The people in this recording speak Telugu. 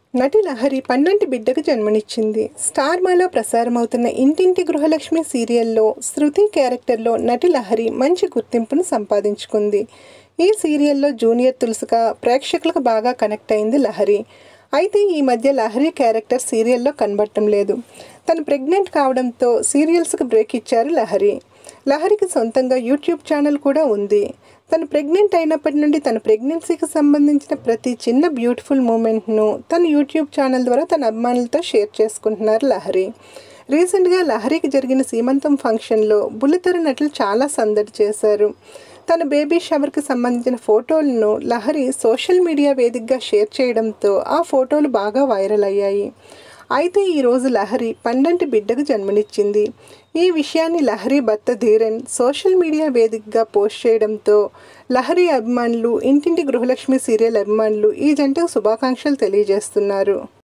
నటి లహరి పన్నంటి బిడ్డకు జన్మనిచ్చింది స్టార్ మాలో ప్రసారమవుతున్న ఇంటింటి గృహలక్ష్మి సీరియల్లో శృతి క్యారెక్టర్లో నటి లహరి మంచి గుర్తింపును సంపాదించుకుంది ఈ సీరియల్లో జూనియర్ తులసిగా ప్రేక్షకులకు బాగా కనెక్ట్ అయింది లహరి అయితే ఈ మధ్య లహరి క్యారెక్టర్ సీరియల్లో కనబడటం లేదు తను ప్రెగ్నెంట్ కావడంతో సీరియల్స్కి బ్రేక్ ఇచ్చారు లహరి లహరికి సొంతంగా యూట్యూబ్ ఛానల్ కూడా ఉంది తను ప్రెగ్నెంట్ అయినప్పటి నుండి తన ప్రెగ్నెన్సీకి సంబంధించిన ప్రతి చిన్న బ్యూటిఫుల్ మూమెంట్ను తన యూట్యూబ్ ఛానల్ ద్వారా తన అభిమానులతో షేర్ చేసుకుంటున్నారు లహరి రీసెంట్గా లహరికి జరిగిన సీమంతం ఫంక్షన్లో బుల్లితెర నటులు చాలా సందడి చేశారు తన బేబీ షవర్కి సంబంధించిన ఫోటోలను లహరి సోషల్ మీడియా వేదికగా షేర్ చేయడంతో ఆ ఫోటోలు బాగా వైరల్ అయ్యాయి అయితే ఈరోజు లహరి పండంటి బిడ్డకు జన్మనిచ్చింది ఈ విషయాన్ని లహరి భర్త ధీరన్ సోషల్ మీడియా వేదికగా పోస్ట్ చేయడంతో లహరి అభిమానులు ఇంటింటి గృహలక్ష్మి సీరియల్ అభిమానులు ఈ జంటకు శుభాకాంక్షలు తెలియజేస్తున్నారు